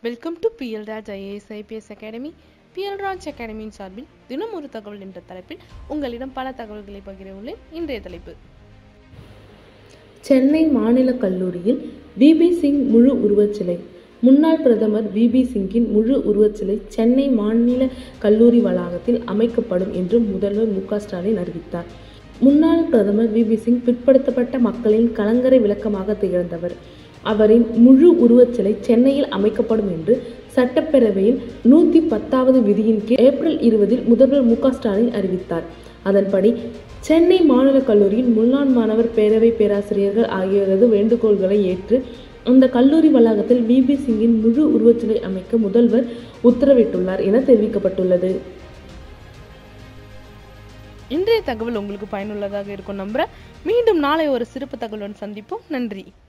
welcome to PL Raj IAS IPS academy PL Raj அகாடமியின் சார்பில் தினம் ஒரு தகவல் என்ற தலைப்பில் உங்களிடம் பல தகவல்களை பகிர உள்ளேன் இன்றைய தலைப்பு சென்னை மாநில கல்லூரியில் விபி சிங் முழு உருவச்சிலை முன்னாள் பிரதமர் விபி சிங்கின் முழு உருவச்சிலை சென்னை மாநில கல்லூரி வளாகத்தில் அமைக்கப்படும் என்று முதல்வர் மு க ஸ்டாலின் அறிவித்தார் முன்னாள் பிரதமர் விபி சிங் பிற்படுத்தப்பட்ட மக்களின் கலங்கரை விளக்கமாக திகழ்ந்தவர் அவரின் முழு உருவச்சிலை சென்னையில் அமைக்கப்படும் என்று சட்டப்பேரவையில் நூற்றி பத்தாவது விதியின் கீழ் ஏப்ரல் இருபதில் முதல்வர் மு க ஸ்டாலின் அறிவித்தார் அதன்படி சென்னை மாநில கல்லூரியின் முன்னாள் மாணவர் பேரவை பேராசிரியர்கள் ஆகியோரது வேண்டுகோள்களை ஏற்று அந்த கல்லூரி வளாகத்தில் விபி சிங்கின் முழு உருவச்சிலை அமைக்க முதல்வர் உத்தரவிட்டுள்ளார் என தெரிவிக்கப்பட்டுள்ளது இன்றைய தகவல் உங்களுக்கு பயனுள்ளதாக இருக்கும் நம்புறேன் மீண்டும் நாளை ஒரு சிறப்பு தகவலுடன் சந்திப்போம் நன்றி